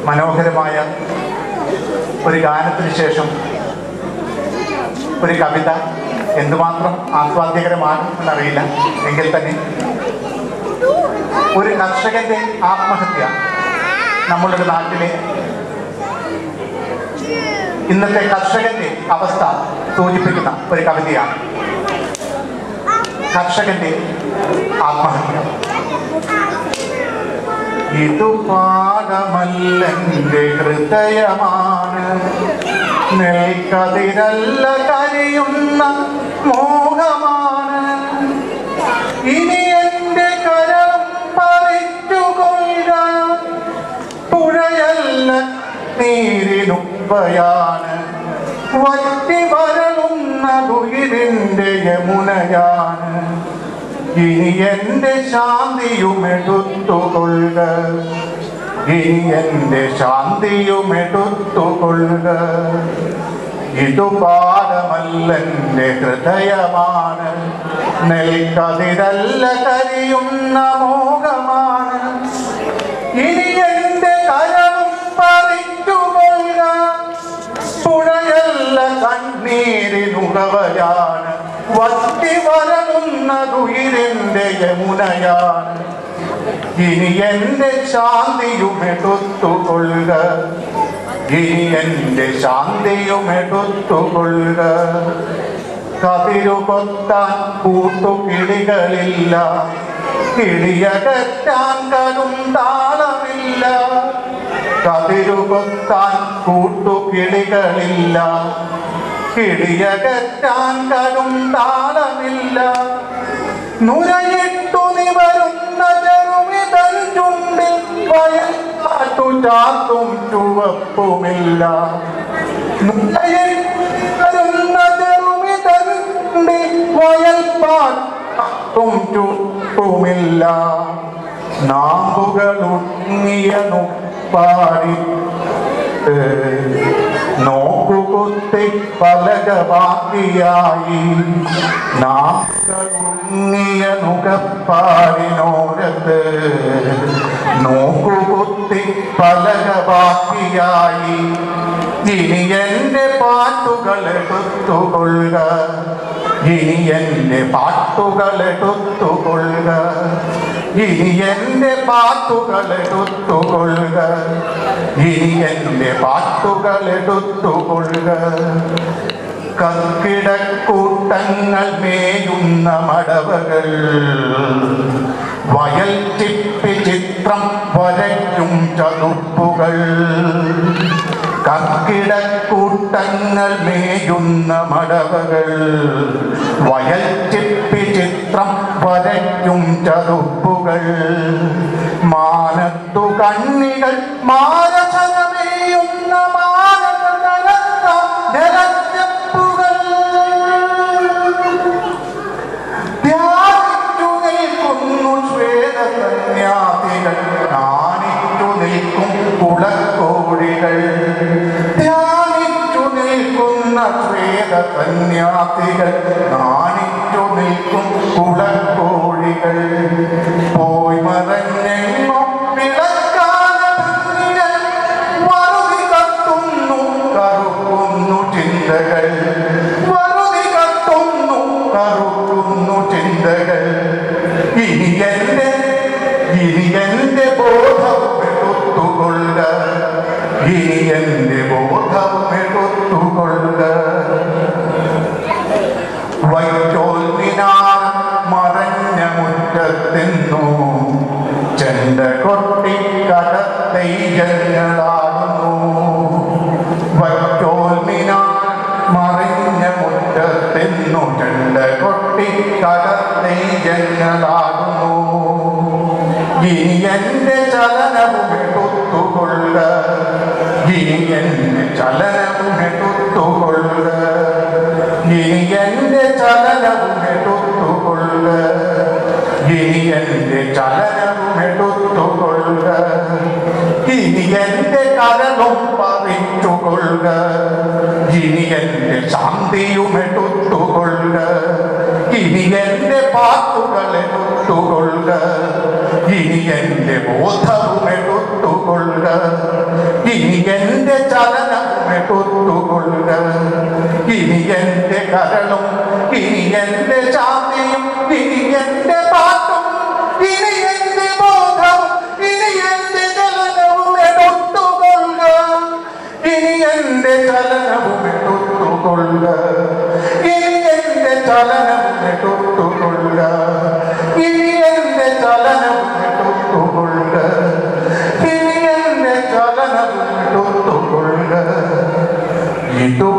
മനോഹരമായ ഒരു ഗാനത്തിന് ശേഷം ഒരു കവിത എന്തുമാത്രം ആസ്വാദ്യകരമാണെന്നറിയില്ല എങ്കിൽ തന്നെ ഒരു കർഷകന്റെ ആത്മഹത്യ നമ്മളുടെ നാട്ടിലെ ഇന്നത്തെ കർഷകന്റെ അവസ്ഥ സൂചിപ്പിക്കുന്ന ഒരു കവിതയാണ് കർഷകന്റെ ആത്മഹത്യ ഇതു പാടമല്ലെന്റെ ഹൃദയമാണ് നെൽക്കതിരല്ല കരിയുന്ന മോഹമാണ് ഇനി എന്റെ കരം പറിച്ചുകൊള്ളുക പുഴയല്ല നീരിനുപ്പയാണ് വറ്റി വരളുന്ന ഉയിരിന്റെ യമുനയാണ് ഇനി എന്റെ ശാന്തിയുമെടുത്തുകൊള്ളുക ഇനി എന്റെ ശാന്തിയുമെടുത്തുകൊള്ളുക ഇതു പാടമല്ലെന്റെ ഹൃദയമാണ് നെൽക്കതിരല്ല കരിയുന്ന മോഹമാണ് ഇനി എന്റെ കരവും പറിച്ചുകൊള്ളുക പുഴയല്ല കണ്ണീരിനുടവയാണ് വറ്റി വരങ്ങുന്നതുയിരിന്റെ യമുനയാണ് ഇനി എന്റെ ശാന്തിയുമെടുത്തുകൊള്ളുക ഇനി എന്റെ ശാന്തിയുമെടുത്തുകൊള്ളുക കതിരുകൊത്താൻ കൂട്ടുകിളികളില്ല കിളിയകറ്റാൻ കടും താളമില്ല കതിരുകൊത്താൻ കൂട്ടുകിളികളില്ല കിളിയകറ്റാൻ കടും താളമില്ല നുരയിട്ടു നിവരുന്ന ചെറുവിതൻ ചുണ്ടിൽ വയൽ കാട്ടു ചാത്തും ചുവപ്പുമില്ല നുരയിട്ടുന്ന ചെറുവിതൻ ചുണ്ടിൽ വയൽ പാട്ടും ചുവപ്പുമില്ല നാമ്പുകളുങ്ങിയ നുപ്പാടി നോക്കുകുത്തി പലക ബാക്കിയായി നാമ്പുകളുങ്ങിയ നുകപ്പാടിനോരത്ത് നോക്കുകുത്തി പലക ബാക്കിയായി ഇനി എന്റെ പാട്ടുകൾ എടുത്തുകൊള്ളുക ഇനി എന്റെ പാട്ടുകൾ എടുത്തുകൊള്ളുക ഇനി എന്റെ പാട്ടുകൾ എടുത്തുകൊള്ളുക ഇനി എന്റെ പാട്ടുകൾ എടുത്തുകൊള്ളുക കക്കിടക്കൂട്ടങ്ങൾ മേയുന്ന മടവകൾ വയൽ ചിപ്പി ചിത്രം വരയ്ക്കും ചതുപ്പുകൾ കക്കിടക്കൂട്ടങ്ങൾ മേയുന്ന മടവകൾ വയൽ ചിപ്പി ചിത്രം വരയ്ക്കും ചതുപ്പുകൾ മാനത്തു കണ്ണികൾ മാനസമേയുന്ന മാനസ ജലച്ചപ്പുകൾ ധ്യാനിച്ചു നിൽക്കുന്നു ശ്വേതസന്യാസികൾ കാണിച്ചു നിൽക്കും കുളക്കോഴികൾ ധ്യാനിച്ചു നിൽക്കുന്ന ശ്വേതസന്യാസികൾ കാണിച്ചു നിൽക്കും കുളക്കോഴികൾ പോയി മറഞ്ഞെങ്ങോ വിളക്കാന പിന്നിൽ വറുതി കത്തുന്നു കറുക്കുന്നു ചിന്തകൾ വറുതി കത്തുന്നു കറുക്കുന്നു ചിന്തകൾ ഇനി എന്റെ ഇനി എന്റെ ബോധം എടുത്തുകൊള്ളുക ഇനി എന്റെ ബോധം എടുത്തുകൊള്ളുക വൈറ്റോൽമിനാർ മറഞ്ഞ മുറ്റത്തെന്നു ചെണ്ട കൊട്ടി കടത്തൈജങ്ങളാടുന്നു വൈറ്റോൽമിനാർ മറിഞ്ഞ മുറ്റത്തെന്നു ചെണ്ട കൊട്ടി കടത്തൈജങ്ങളാടുന്നു ഇനി എന്റെ ചലനവും എടുത്തുകൊള്ളുക ഇനി എന്റെ ചലനവും എടുത്തുകൊള്ളുക ഇനി എന്റെ ചലനവും എടുത്തുകൊള്ളുക ഇനി എന്റെ ചലനവും എടുത്തുകൊള്ളുക ഇനി എന്റെ കരളും പറിച്ചുകൊള്ളുക ഇനി എന്റെ ശാന്തിയും എടുത്തുകൊള്ളുക ഇനി എന്റെ പാട്ടുകൾ എടുത്തുകൊള്ളുക ഇനി എന്റെ ബോധവും എടുത്തുകൊള്ളുക ഇനി എന്റെ കരളും ഇനി എന്റെ ശാന്തിയും ഇനി എന്റെ പാട്ടും ഇനി എന്റെ ബോധം ഇനി എന്റെ ചലനവും എടുത്തുകൊള്ളുക ഇനി എന്റെ ചലനവും എടുത്തുകൊള്ളുക ഇനി എന്റെ ചലനവും എടുത്തുകൊള്ളുക ഇനി എന്റെ ചലനവും എടുത്തുകൊള്ളുക ഇനി എന്റെ ചലനവും എടുത്തുകൊള്ളുക ഇതു